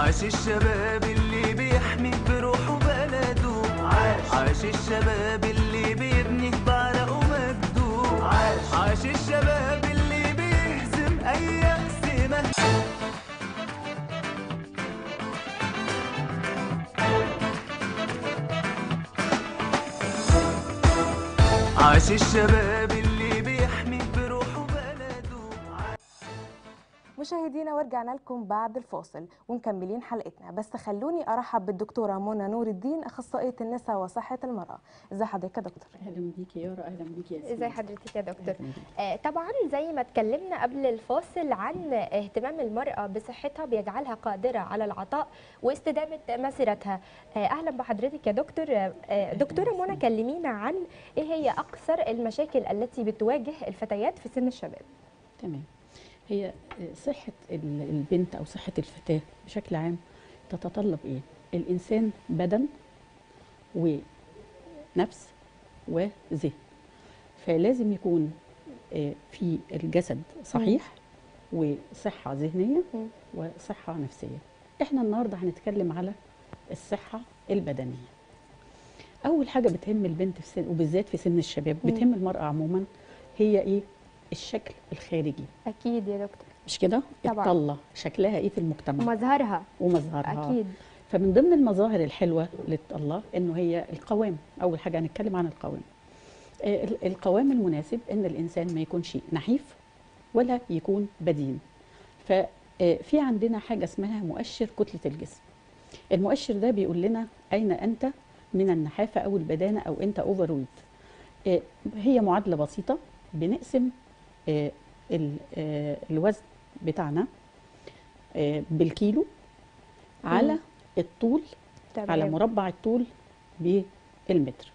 عاش الشباب اللي بيحمي بروحه بلده عاش عاش الشباب اللي بيبني بعرقه مجده عاش عاش الشباب اللي بيهزم اي يأس مهزوم عاش الشباب اللي بيحمي بروحه بلده مشاهدينا ورجعنا لكم بعد الفاصل ومكملين حلقتنا بس خلوني ارحب بالدكتوره منى نور الدين اخصائيه النساء وصحه المراه ازي حضرتك يا دكتور اهلا بيكي يا يارا اهلا بيكي يا ازي حضرتك يا دكتور أهلاً بيكي. آه طبعا زي ما اتكلمنا قبل الفاصل عن اهتمام المرأة بصحتها بيجعلها قادرة على العطاء واستدامة مسيرتها آه اهلا بحضرتك يا دكتور آه دكتورة منى كلمينا عن ايه هي اكثر المشاكل التي بتواجه الفتيات في سن الشباب تمام هي صحة ال- البنت أو صحة الفتاة بشكل عام تتطلب إيه؟ الإنسان بدن ونفس وذهن فلازم يكون آه، في الجسد صحيح وصحة ذهنية مم. وصحة نفسية احنا النهاردة هنتكلم على الصحة البدنية أول حاجة بتهم البنت في سن وبالذات في سن الشباب مم. بتهم المرأة عموما هي إيه؟ الشكل الخارجي اكيد يا دكتور مش كده؟ طبعاً. الطلة شكلها ايه في المجتمع مظهرها ومظهرها اكيد فمن ضمن المظاهر الحلوة لله انه هي القوام اول حاجة هنتكلم عن القوام آه، ال- القوام المناسب ان الانسان ما يكونش نحيف ولا يكون بدين ففي عندنا حاجة اسمها مؤشر كتلة الجسم المؤشر ده بيقول لنا اين انت من النحافة او البدانة او انت اوفر ويت هي معادلة بسيطة بنقسم آه، ال- آه، الوزن بتاعنا آه، بالكيلو على مم. الطول تمام على مربع الطول بالمتر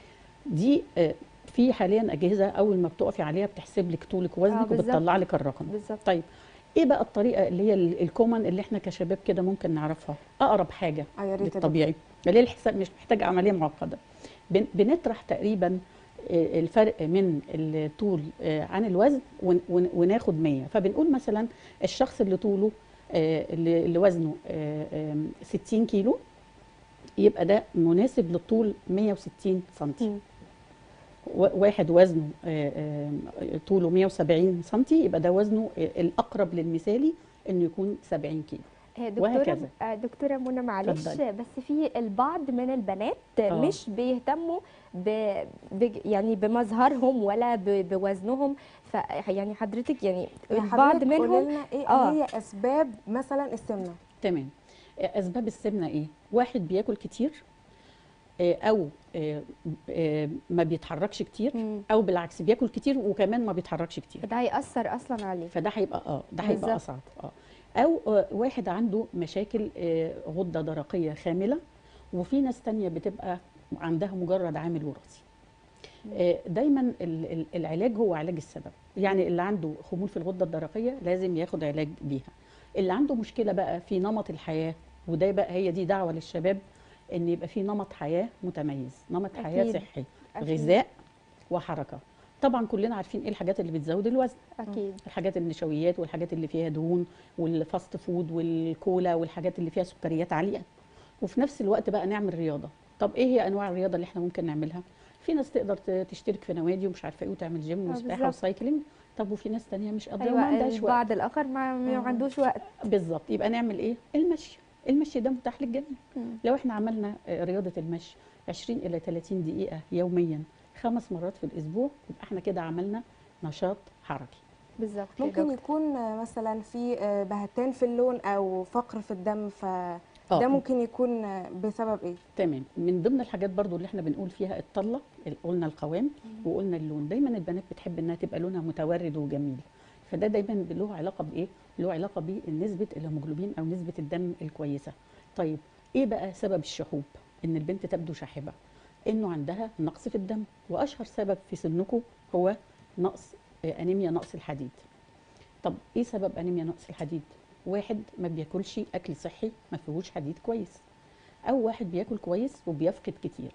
دي آه، في حاليا اجهزه اول ما بتقفي عليها بتحسب لك طولك آه، ووزنك بالظبط. وبتطلع لك الرقم بالظبط طيب ايه بقى الطريقه اللي هي ال- الكومن اللي احنا كشباب كده ممكن نعرفها اقرب حاجه اه يا ريت يا دكتور. للطبيعي اللي هي الحساب مش محتاجه عمليه معقده بن- بنطرح تقريبا آه، الفرق من الطول آه، عن الوزن ون- ون- وناخد 100 فبنقول مثلا الشخص اللي طوله آه، اللي اللي وزنه آه، آم، 60 كيلو يبقى ده مناسب للطول 160 سنتي مم. و- واحد وزنه آه، آم، طوله 170 سنتي يبقى ده وزنه آه، الأقرب للمثالي إنه يكون 70 كيلو آه، دكتورة وهكذا. آه، دكتورة منى معلش اتفضلي. بس في البعض من البنات آه. مش بيهتموا ب... ب... يعني بمظهرهم ولا ب... بوزنهم ف يعني حضرتك يعني يا البعض حضرتك قولي منهم لنا ايه آه. هي اسباب مثلا السمنه تمام آه، اسباب السمنه ايه واحد بياكل كتير آه، او آه، آه، ما بيتحركش كتير مم. او بالعكس بياكل كتير وكمان ما بيتحركش كتير ده هيأثر اصلا عليه فده هيبقى اه ده هيبقى بالظبط. اصعب اه او آه، واحد عنده مشاكل آه، غده درقيه خامله وفي ناس تانية بتبقى عندها مجرد عامل وراثي آه، دايما ال- ال- العلاج هو علاج السبب يعني اللي عنده خمول في الغده الدرقيه لازم ياخد علاج بيها اللي عنده مشكله بقى في نمط الحياه وده بقى هي دي دعوه للشباب ان يبقى في نمط حياه متميز نمط حياه أكيد. صحي أكيد. غذاء وحركه طبعا كلنا عارفين ايه الحاجات اللي بتزود الوزن اكيد الحاجات النشويات والحاجات اللي فيها دهون والفاست فود والكولا والحاجات اللي فيها سكريات عاليه وفي نفس الوقت بقى نعمل رياضه طب ايه هي انواع الرياضه اللي احنا ممكن نعملها في ناس تقدر ت- تشترك في نوادي ومش عارفه ايه وتعمل جيم آه، وسباحه بالظبط. وسايكلينج طب وفي ناس تانية مش قادره وما ايوه عندهاش وقت البعض الاخر ما, ما مم. عندوش وقت بالظبط يبقى نعمل ايه المشي المشي ده متاح للجميع مم. لو احنا عملنا آه، رياضه المشي 20 الى 30 دقيقه يوميا خمس مرات في الاسبوع يبقى احنا كده عملنا نشاط حركي بالظبط يا ممكن دكتور. يكون آه، مثلا في آه، بهتان في اللون او فقر في الدم فده آه. ممكن يكون آه، بسبب ايه تمام من ضمن الحاجات برضو اللي احنا بنقول فيها الطله ال- قلنا القوام وقلنا اللون دايما البنات بتحب انها تبقى لونها متورد وجميل فده دايما له علاقه بايه له علاقه بنسبه الهيموجلوبين او نسبه الدم الكويسه طيب ايه بقى سبب الشحوب ان البنت تبدو شاحبه انه عندها نقص في الدم واشهر سبب في سنكم هو نقص آه، انيميا نقص الحديد طب ايه سبب انيميا نقص الحديد واحد ما بياكلش اكل صحي ما فيهوش حديد كويس او واحد بياكل كويس وبيفقد كتير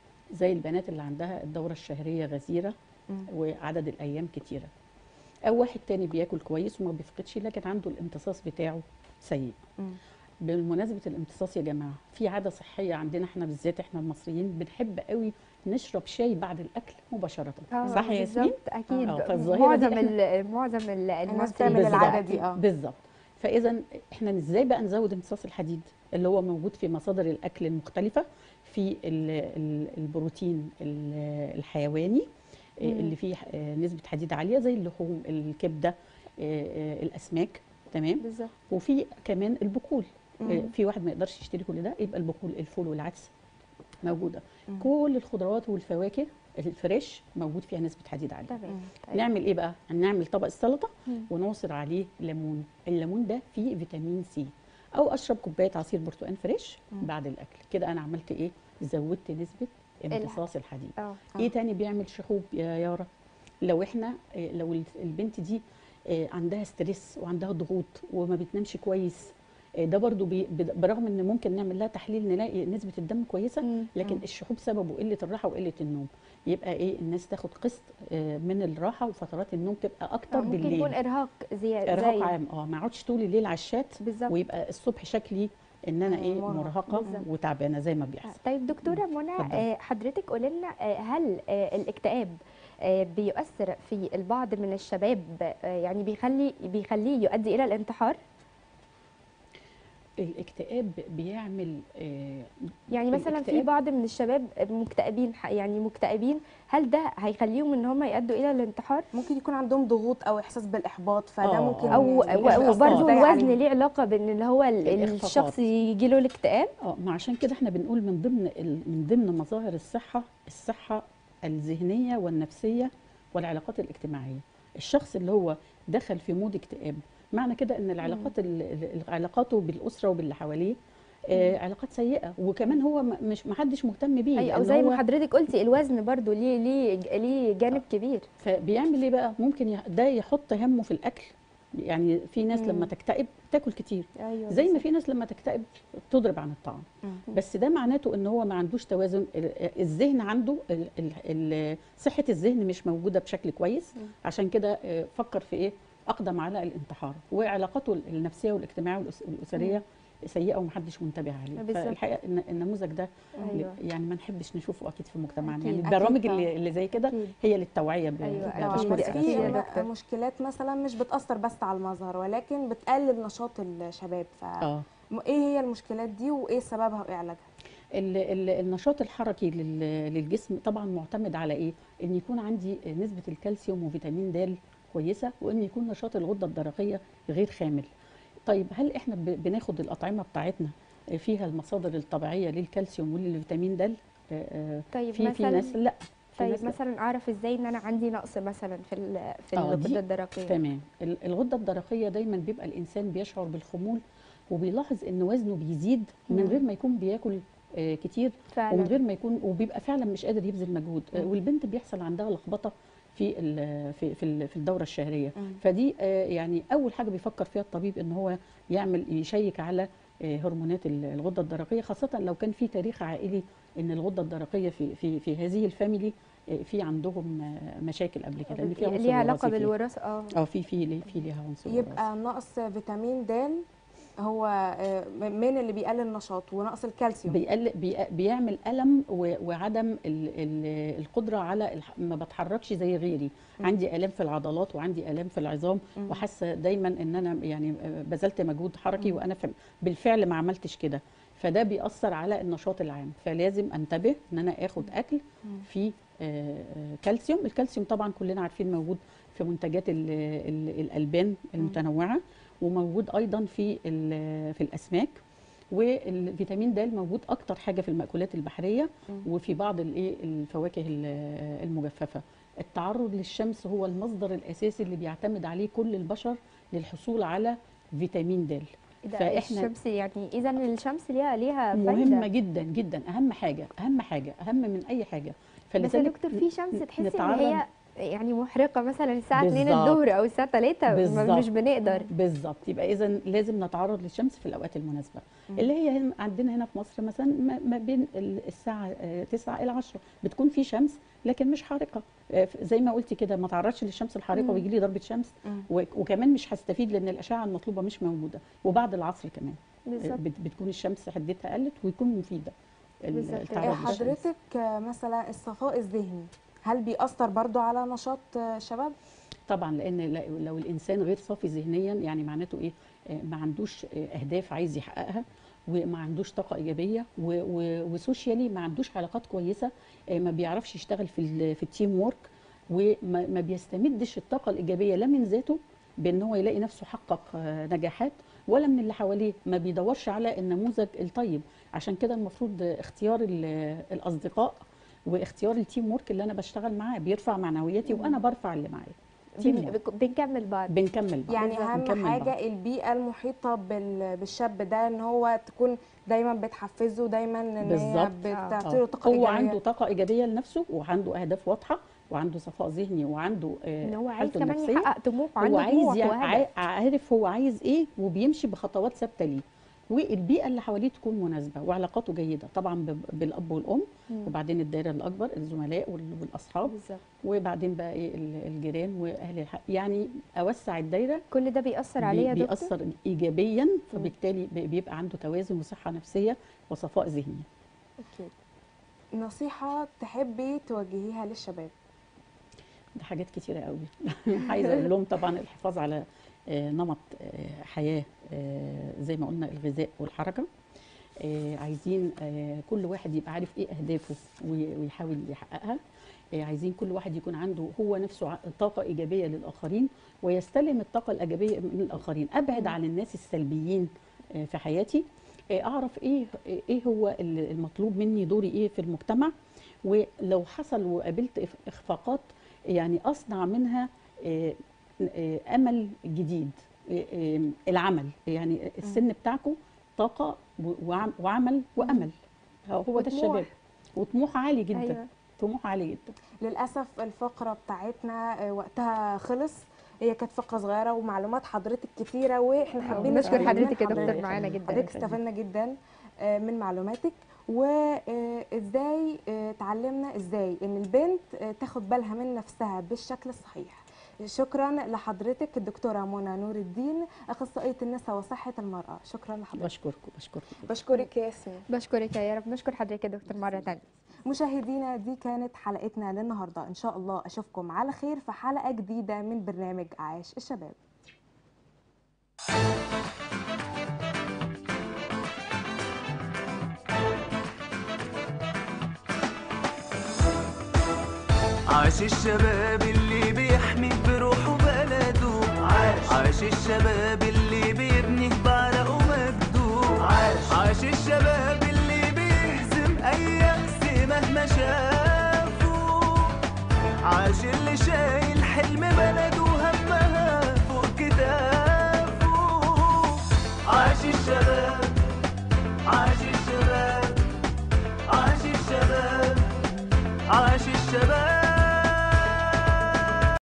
زي البنات اللي عندها الدوره الشهريه غزيره مم. وعدد الايام كتيره او واحد تاني بياكل كويس وما بيفقدش لكن عنده الامتصاص بتاعه سيء مم. بمناسبه الامتصاص يا جماعه في عاده صحيه عندنا احنا بالذات احنا المصريين بنحب قوي نشرب شاي بعد الاكل مباشره آه، صح يا ياسمين بالظبط اكيد آه، فالظاهرة دي معظم ال- معظم ال- الناس المصريين بتعمل بالظبط. العادة دي اه بالظبط فاذا احنا ازاي بقى نزود امتصاص الحديد اللي هو موجود في مصادر الاكل المختلفه في ال- ال- البروتين ال- الحيواني آه، مم. اللي فيه آه، نسبه حديد عاليه زي اللحوم الكبده آه، آه، الاسماك تمام بالظبط وفي كمان البقول مم. آه، في واحد ما يقدرش يشتري كل ده يبقى البقول الفول والعدس موجوده مم. كل الخضروات والفواكه الفريش موجود فيها نسبه حديد عاليه تمام طيب. نعمل ايه بقى نعمل طبق السلطه مم. ونعصر عليه ليمون الليمون ده فيه فيتامين سي او اشرب كوبايه عصير برتقال فريش مم. بعد الاكل كده انا عملت ايه زودت نسبه امتصاص الحديد اه ايه تاني بيعمل شحوب يا يارا لو احنا آه، لو ال- البنت دي آه، عندها ستريس وعندها ضغوط وما بتنامش كويس آه، ده برضو بي بد- برغم ان ممكن نعمل لها تحليل نلاقي نسبه الدم كويسه مم. لكن مم. الشحوب سببه قله الراحه وقله النوم يبقى ايه الناس تاخد قسط آه، من الراحه وفترات النوم تبقى اكتر ممكن بالليل يكون ارهاق زي ارهاق زي عام اه ما اقعدش طول الليل على الشات بالظبط ويبقى الصبح شكلي ان انا ايه مرهق. مرهقه بالظبط. وتعبانه زي ما بيحصل طيب دكتوره منى اتفضلي. آه، حضرتك قولي لنا آه، هل آه، الاكتئاب آه، بيؤثر في البعض من الشباب آه، يعني بيخلي بيخليه يؤدي الى الانتحار الاكتئاب بيعمل آه، يعني مثلا في الاكتئاب- بعض من الشباب مكتئبين ح- يعني مكتئبين هل ده هيخليهم ان هم يؤدوا الى الانتحار ممكن يكون عندهم ضغوط او احساس بالاحباط فده آه، ممكن او يبقى الإخفاقات. وبرضه ده الوزن عليه. ليه علاقه بان اللي هو ال- الإخفاقات. الشخص يجي له الاكتئاب اه ما عشان كده احنا بنقول من ضمن ال- من ضمن مظاهر الصحه الصحه الذهنيه والنفسيه والعلاقات الاجتماعيه الشخص اللي هو دخل في مود اكتئاب معنى كده ان العلاقات ال- ال- علاقاته بالاسره وباللي حواليه آه علاقات سيئه وكمان هو م- مش محدش مهتم بيه اي او لأن زي هو ما حضرتك قلتي الوزن برضه ليه ليه ليه جانب كبير فبيعمل ايه بقى ممكن يح- ده يحط همه في الاكل يعني في ناس مم. لما تكتئب تاكل كتير ايوه زي ما بالظبط. في ناس لما تكتئب تضرب عن الطعام مم. بس ده معناته ان هو ما عندوش توازن ال- الذهن عنده ال- ال- ال- صحه الذهن مش موجوده بشكل كويس مم. عشان كده آه، فكر في ايه اقدم على الانتحار وعلاقاته النفسيه والاجتماعيه والأس- والاسريه سيئه ومحدش منتبه عليه بالظبط. فالحقيقه إن النموذج ده ايوه يعني ما نحبش نشوفه اكيد في مجتمعنا أكيد، يعني أكيد البرامج طبعاً. اللي, اللي زي كده أكيد. هي للتوعيه ب- أيوة، ب- أكيد. آه، بشكرك بس يا أكيد في أستاذ. يا سؤال. دكتور. مشكلات مثلا مش بتاثر بس على المظهر ولكن بتقلل نشاط الشباب ف اه م- ايه هي المشكلات دي وايه سببها وايه علاجها ال- ال- النشاط الحركي لل- للجسم طبعا معتمد على ايه ان يكون عندي نسبه الكالسيوم وفيتامين د كويسه وان يكون نشاط الغده الدرقيه غير خامل طيب هل احنا ب- بناخد الاطعمه بتاعتنا فيها المصادر الطبيعيه للكالسيوم وللفيتامين د طيب في في مثلا ناس لا في طيب ناس لا. مثلا اعرف ازاي ان انا عندي نقص مثلا في ال- في آه، دي الغده الدرقيه تمام ال- الغده الدرقيه دايما بيبقى الانسان بيشعر بالخمول وبيلاحظ ان وزنه بيزيد من مم. غير ما يكون بياكل آه، كتير فعلا ومن غير ما يكون وبيبقى فعلا مش قادر يبذل مجهود آه، مم. والبنت بيحصل عندها لخبطه في ال- في في ال- في الدوره الشهريه مم. فدي آه، يعني اول حاجه بيفكر فيها الطبيب ان هو يعمل يشيك على آه، هرمونات ال- الغده الدرقيه خاصه لو كان في تاريخ عائلي ان الغده الدرقيه في في في هذه الفاميلي آه، في عندهم آه، مشاكل قبل كده لان في عنصر ليها علاقه وراثي فيه. بالوراثه اه اه في في في ليها عنصر وراثي. يبقى نقص فيتامين د هو آه، من اللي بيقلل النشاط ونقص الكالسيوم بيقل بي بيعمل الم و- وعدم ال ال القدره على الح- ما بتحركش زي غيري مم. عندي الام في العضلات وعندي الام في العظام مم. وحاسه دايما ان انا يعني بذلت مجهود حركي مم. وانا في- بالفعل ما عملتش كده فده بيأثر على النشاط العام فلازم انتبه ان انا اخد اكل مم. فيه آه، آه، كالسيوم الكالسيوم طبعا كلنا عارفين موجود في منتجات ال ال الالبان المتنوعه وموجود ايضا في ال- في الاسماك والفيتامين د موجود اكتر حاجه في المأكولات البحريه مم. وفي بعض الايه الفواكه ال- المجففه التعرض للشمس هو المصدر الاساسي اللي بيعتمد عليه كل البشر للحصول على فيتامين د ده فإحنا- الشمس يعني اذا الشمس ليها ليها مهمه فايده جدا جدا اهم حاجه اهم حاجه اهم من اي حاجه بس يا دكتور في شمس ن- تحسي ان نتعرض- هي يعني محرقه مثلا الساعه 2 بالظبط. الظهر او الساعه 3 بالظبط. مش بنقدر بالظبط يبقى اذا لازم نتعرض للشمس في الاوقات المناسبه مم. اللي هي هنا عندنا هنا في مصر مثلا ما- ما بين ال- الساعه آه، 9 الى 10 بتكون في شمس لكن مش حارقه آه، ف- زي ما قلتي كده ما تعرضش للشمس الحارقه مم. ويجي لي ضربه شمس مم. و- وكمان مش هستفيد لان الاشعه المطلوبه مش موجوده وبعد العصر كمان بالظبط. بت- بتكون الشمس حدتها قلت ويكون مفيده ال- بالظبط. آه، التعرض للشمس. حضرتك آه، مثلا الصفاء الذهني هل بيأثر برضو على نشاط آه، الشباب؟ طبعا لان ل- لو الانسان غير صافي ذهنيا يعني معناته ايه آه، ما عندوش آه، اهداف عايز يحققها وما عندوش طاقه ايجابيه و- و- وسوشيالي ما عندوش علاقات كويسه آه، ما بيعرفش يشتغل في ال- في التيم وورك وما ما بيستمدش الطاقه الايجابيه لا من ذاته بان هو يلاقي نفسه حقق آه، نجاحات ولا من اللي حواليه ما بيدورش على النموذج الطيب عشان كده المفروض آه، اختيار ال- الاصدقاء واختيار التيم وورك اللي انا بشتغل معاه بيرفع معنوياتي وانا برفع اللي معايا تيم بن- وورك. بنكمل بعض بنكمل بعض. يعني بالظبط. اهم نكمل حاجه بعض. البيئه المحيطه بال- بالشاب ده ان هو تكون دايما بتحفزه دايما ان هي بالظبط. بتعطي آه. له طاقه هو ايجابيه عنده طاقه ايجابيه لنفسه وعنده اهداف واضحه وعنده صفاء ذهني وعنده آه، ان هو عايز حالته كمان النفسية. يحقق طموح هو وعنده عايز طموح يع- وهدف عا- عارف هو عايز ايه وبيمشي بخطوات ثابته ليه والبيئه اللي حواليه تكون مناسبه وعلاقاته جيده طبعا ب- بالاب والام مم. وبعدين الدائره الاكبر الزملاء وال- والاصحاب بالظبط وبعدين بقى ايه ال- الجيران واهل الحق يعني اوسع الدايره كل ده بيأثر عليه يا بي- دكتور بيأثر ايجابيا فبالتالي بي- بيبقى عنده توازن وصحه نفسيه وصفاء ذهني أكيد. نصيحه تحبي توجهيها للشباب ده حاجات كتيرة قوي عايزة أقول لهم طبعا الحفاظ على آه، نمط آه، حياة آه، زي ما قلنا الغذاء والحركة آه، عايزين آه، كل واحد يبقى عارف ايه أهدافه وي- ويحاول يحققها آه، عايزين كل واحد يكون عنده هو نفسه ع- طاقة إيجابية للآخرين ويستلم الطاقة الإيجابية من الآخرين أبعد عن الناس السلبيين آه، في حياتي آه، أعرف إيه إيه هو ال- المطلوب مني دوري إيه في المجتمع ولو حصل وقابلت إخ- إخفاقات يعني أصنع منها آه، آه، أمل جديد آه، آه، العمل يعني السن بتاعكم طاقة و- وعم- وعمل وأمل هو ده وطموح. الشباب وطموح عالي جدا أيوة. طموح عالي جدا للاسف الفقره بتاعتنا آه، وقتها خلص هي كانت فقره صغيره ومعلومات حضرتك كتيره واحنا حابين بنشكر نستفيد من حضرتك يا دكتور حضرتك. معانا جدا حضرتك استفدنا جدا آه، من معلوماتك وازاي اتعلمنا ازاي ان البنت آه، تاخد بالها من نفسها بالشكل الصحيح شكرا لحضرتك الدكتوره منى نور الدين اخصائيه النساء وصحه المراه شكرا لحضرتك بشكركم بشكركم بشكرك يا ياسمين بشكرك يا رب نشكر حضرتك يا دكتور مرة تانية مشاهدينا دي كانت حلقتنا للنهارده ان شاء الله اشوفكم على خير في حلقه جديده من برنامج عاش الشباب عاش الشباب اللي بيحمي بروحه بلده عاش عاش الشباب اللي بيبني بعرقه ومجده عاش عاش الشباب اللي بيهزم اي يأس مهما شافوا عاش اللي شايل حلم بلده همها فوق كتافه عاش الشباب